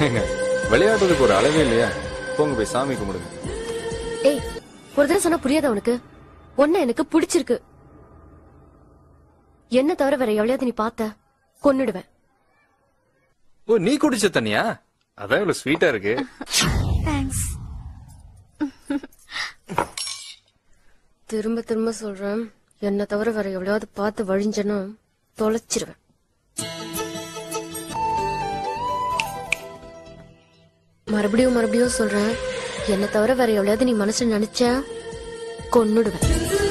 ஏங்க விளையாடுறதுக்கு ஒரு அளவே இல்லையா போங்க போய் சாமி கும்பிடுங்க ஏய் ஒரு தடவை சொன்னா புரியாதா உனக்கு ஒன்ன எனக்கு பிடிச்சிருக்கு என்ன தவிர வேற எவ்வளவு நீ பார்த்த கொன்னுடுவேன் ஓ நீ குடிச்ச தண்ணியா அதான் இவ்வளவு ஸ்வீட்டா இருக்கு தேங்க்ஸ் திரும்ப திரும்ப சொல்றேன் என்ன தவிர வேற எவ்வளவு பார்த்து வழிஞ்சனா தொலைச்சிருவேன் மறுபடியும் மறுபடியும் சொல்றேன் என்ன தவிர வேற எவ்வளவு நீ மனசுல நினைச்ச கொன்னுடுவேன்